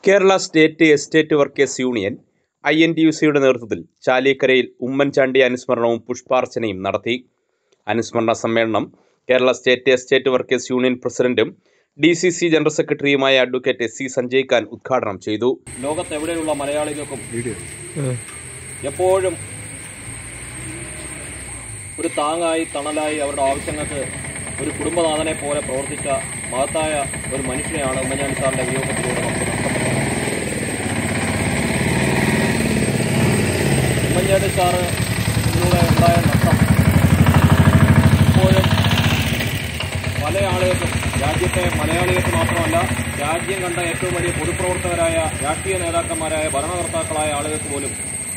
Kerala state estate workers union I N T U സിയുടെ നേതൃത്വത്തിൽ ചാലിയക്കരയിൽ ഉമ്മൻചാണ്ടി അനുസ്മരണവും പുഷ്പാർച്ചനയും നടത്തി അനുസ്മരണ സമ്മേളനം Kerala state estate workers union പ്രസിഡന്റും ഡി സി സി ജനറൽ സെക്രട്ടറിയുമായ advocate S C Sanjay Khan ഉദ്ഘാടനം ചെയ്തു ലോകത്തെവിടെയുള്ള മലയാളികൾക്കും എപ്പോഴും ഒരു താങ്ങായി തണലായി അവരുടെ ആവശ്യങ്ങൾക്ക് ഒരു കുടുംബനാഥനെ പോലെ പ്രവർത്തിച്ച മഹത്തായ ഒരു മനുഷ്യനെയാണ് ഉമ്മൻചാണ്ടി സാറിന്റെ വിയോഗത്തിലൂടെ നമുക്ക് നഷ്ടപ്പെട്ടത് ഉമ്മൻചാണ്ടി സാറ് ഇതിലൂടെ ഉണ്ടായ നഷ്ടം ഇപ്പോഴും പല ആളുകൾക്കും രാജ്യത്തെ മലയാളികൾക്ക് മാത്രമല്ല രാജ്യം കണ്ട ഏറ്റവും വലിയ പൊതുപ്രവർത്തകരായ രാഷ്ട്രീയ നേതാക്കന്മാരായ ഭരണകർത്താക്കളായ ആളുകൾക്ക് പോലും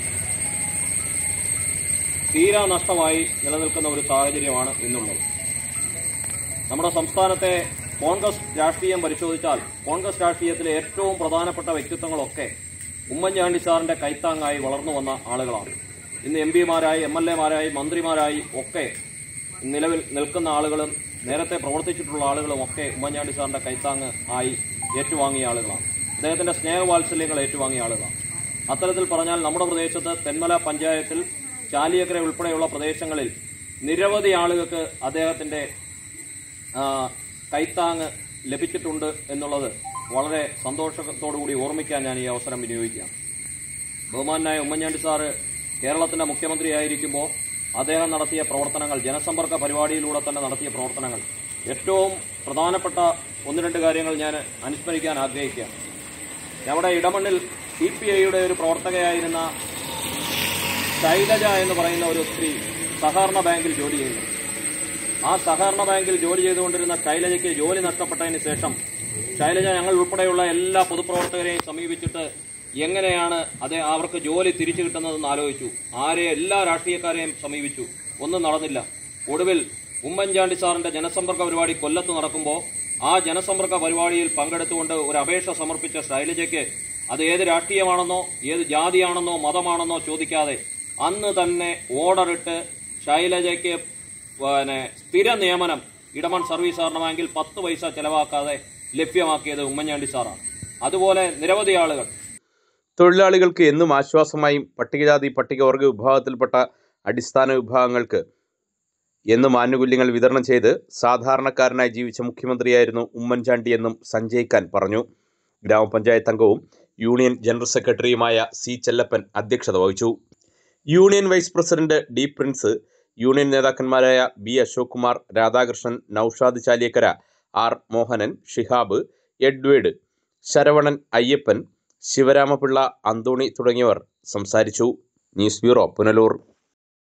തീരാ നഷ്ടമായി നിലനിൽക്കുന്ന ഒരു സാഹചര്യമാണ് ഇന്നുള്ളത് നമ്മുടെ സംസ്ഥാനത്തെ കോൺഗ്രസ് രാഷ്ട്രീയം പരിശോധിച്ചാൽ കോൺഗ്രസ് രാഷ്ട്രീയത്തിലെ ഏറ്റവും പ്രധാനപ്പെട്ട വ്യക്തിത്വങ്ങളൊക്കെ ഉമ്മൻചാണ്ടി സാറിന്റെ കൈത്താങ്ങായി വളർന്നു വന്ന ആളുകളാണ് ഇന്ന് എം പിമാരായി എം എൽ എമാരായി മന്ത്രിമാരായി ഒക്കെ നിലവിൽ നിൽക്കുന്ന ആളുകളും നേരത്തെ പ്രവർത്തിച്ചിട്ടുള്ള ആളുകളും ഒക്കെ ഉമ്മൻചാണ്ടി സാറിന്റെ കൈത്താങ്ങ് ആയി ഏറ്റുവാങ്ങിയ ആളുകളാണ് അദ്ദേഹത്തിന്റെ സ്നേഹവാത്സല്യങ്ങൾ ഏറ്റുവാങ്ങിയ ആളുകളാണ് അത്തരത്തിൽ പറഞ്ഞാൽ നമ്മുടെ പ്രദേശത്ത് തെന്മല പഞ്ചായത്തിൽ ചാലിയക്കര ഉൾപ്പെടെയുള്ള പ്രദേശങ്ങളിൽ നിരവധി ആളുകൾക്ക് അദ്ദേഹത്തിന്റെ ആ, കൈത്താങ്ങ് ലഭിച്ചിട്ടുണ്ട് എന്നുള്ളത് വളരെ സന്തോഷത്തോടുകൂടി ഓർമ്മിക്കാൻ ഞാൻ ഈ അവസരം വിനിയോഗിക്കുകയാണ് ബഹുമാനായ ഉമ്മൻചാണ്ടി സാറ് കേരളത്തിന്റെ മുഖ്യമന്ത്രിയായിരിക്കുമ്പോൾ അദ്ദേഹം നടത്തിയ പ്രവർത്തനങ്ങൾ ജനസമ്പർക്ക പരിപാടിയിലൂടെ തന്നെ നടത്തിയ പ്രവർത്തനങ്ങൾ ഏറ്റവും പ്രധാനപ്പെട്ട ഒന്ന് രണ്ട് കാര്യങ്ങൾ ഞാൻ അനുസ്മരിക്കാൻ ആഗ്രഹിക്കുകയാണ് നമ്മുടെ ഇടമണ്ണിൽ സി പി ഐയുടെ ഒരു പ്രവർത്തകയായിരുന്ന ശൈലജ എന്ന് പറയുന്ന ഒരു സ്ത്രീ സഹകരണ ബാങ്കിൽ ജോലി ചെയ്യുന്നു ആ സഹകരണ ബാങ്കിൽ ജോലി ചെയ്തുകൊണ്ടിരുന്ന ശൈലജയ്ക്ക് ജോലി നഷ്ടപ്പെട്ടതിന് ശേഷം ശൈലജ ഞങ്ങൾ ഉൾപ്പെടെയുള്ള എല്ലാ പൊതുപ്രവർത്തകരെയും സമീപിച്ചിട്ട് എങ്ങനെയാണ് അത് അവർക്ക് ജോലി തിരിച്ചു കിട്ടുന്നതെന്ന് ആലോചിച്ചു ആരെ എല്ലാ രാഷ്ട്രീയക്കാരെയും സമീപിച്ചു ഒന്നും നടന്നില്ല ഒടുവിൽ ഉമ്മൻചാണ്ടി സാറിന്റെ ജനസമ്പർക്ക പരിപാടി കൊല്ലത്ത് നടക്കുമ്പോൾ ആ ജനസമ്പർക്ക പരിപാടിയിൽ പങ്കെടുത്തുകൊണ്ട് ഒരു അപേക്ഷ സമർപ്പിച്ച ശൈലജയ്ക്ക് അത് ഏത് രാഷ്ട്രീയമാണെന്നോ ഏത് ജാതിയാണെന്നോ മതമാണെന്നോ ചോദിക്കാതെ അന്ന് തന്നെ ഓർഡറിട്ട് ശൈലജയ്ക്ക് പിന്നെ സ്ഥിര നിയമനം ഇടമൺ സർവീസ് സഹകരണ പത്ത് പൈസ ചെലവാക്കാതെ ലഭ്യമാക്കിയത് ഉമ്മൻചാണ്ടി സാറാണ് അതുപോലെ നിരവധി ആളുകൾ തൊഴിലാളികൾക്ക് എന്നും ആശ്വാസമായും പട്ടികജാതി പട്ടികവർഗ വിഭാഗത്തിൽപ്പെട്ട അടിസ്ഥാന വിഭാഗങ്ങൾക്ക് എന്നും ആനുകൂല്യങ്ങൾ വിതരണം ചെയ്ത് സാധാരണക്കാരനായി ജീവിച്ച മുഖ്യമന്ത്രിയായിരുന്നു ഉമ്മൻചാണ്ടി എന്നും സഞ്ജയ് ഖാൻ പറഞ്ഞു ഗ്രാമപഞ്ചായത്ത് അംഗവും യൂണിയൻ ജനറൽ സെക്രട്ടറിയുമായ സി ചെല്ലപ്പൻ അധ്യക്ഷത വഹിച്ചു union vice president D Prince union നേതാക്കന്മാരായ ബി അശോക് കുമാർ രാധാകൃഷ്ണൻ നൌഷാദ് ചാലിയക്കര ആർ മോഹനൻ ഷിഹാബ് എഡ്വേഡ് ശരവണൻ അയ്യപ്പൻ ശിവരാമപിള്ള അന്തോണി തുടങ്ങിയവർ സംസാരിച്ചു ന്യൂസ് ബ്യൂറോ പുനലൂർ